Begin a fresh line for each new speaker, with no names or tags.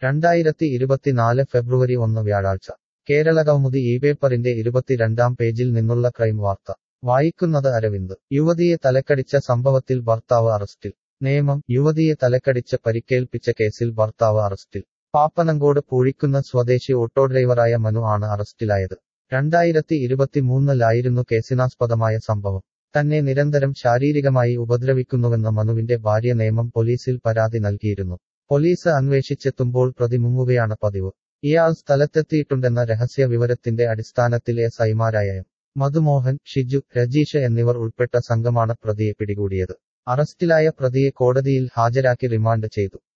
രണ്ടായിരത്തി ഇരുപത്തിനാല് ഫെബ്രുവരി ഒന്ന് വ്യാഴാഴ്ച കേരള കൗമുദി ഈ പേപ്പറിന്റെ ഇരുപത്തിരണ്ടാം പേജിൽ നിന്നുള്ള ക്രൈം വാർത്ത വായിക്കുന്നത് അരവിന്ദ് യുവതിയെ തലക്കടിച്ച സംഭവത്തിൽ ഭർത്താവ് അറസ്റ്റിൽ നേമം യുവതിയെ തലക്കടിച്ച് പരിക്കേൽപ്പിച്ച കേസിൽ ഭർത്താവ് അറസ്റ്റിൽ പാപ്പനങ്കോട് പൂഴിക്കുന്ന സ്വദേശി ഓട്ടോ ഡ്രൈവറായ മനു ആണ് അറസ്റ്റിലായത് രണ്ടായിരത്തി ഇരുപത്തിമൂന്നിലായിരുന്നു കേസിനാസ്പദമായ സംഭവം തന്നെ നിരന്തരം ശാരീരികമായി ഉപദ്രവിക്കുന്നുവെന്ന മനുവിന്റെ ഭാര്യ നേമം പോലീസിൽ പരാതി നൽകിയിരുന്നു പോലീസ് അന്വേഷിച്ചെത്തുമ്പോൾ പ്രതി മുങ്ങുകയാണ് പതിവ് ഇയാൾ സ്ഥലത്തെത്തിയിട്ടുണ്ടെന്ന രഹസ്യ വിവരത്തിന്റെ അടിസ്ഥാനത്തിൽ എസ് ഐമാരായ എം. മധുമോഹൻ ഷിജു രജീഷ് എന്നിവർ ഉൾപ്പെട്ട സംഘമാണ് പ്രതിയെ പിടികൂടിയത് അറസ്റ്റിലായ പ്രതിയെ കോടതിയിൽ ഹാജരാക്കി റിമാൻഡ് ചെയ്തു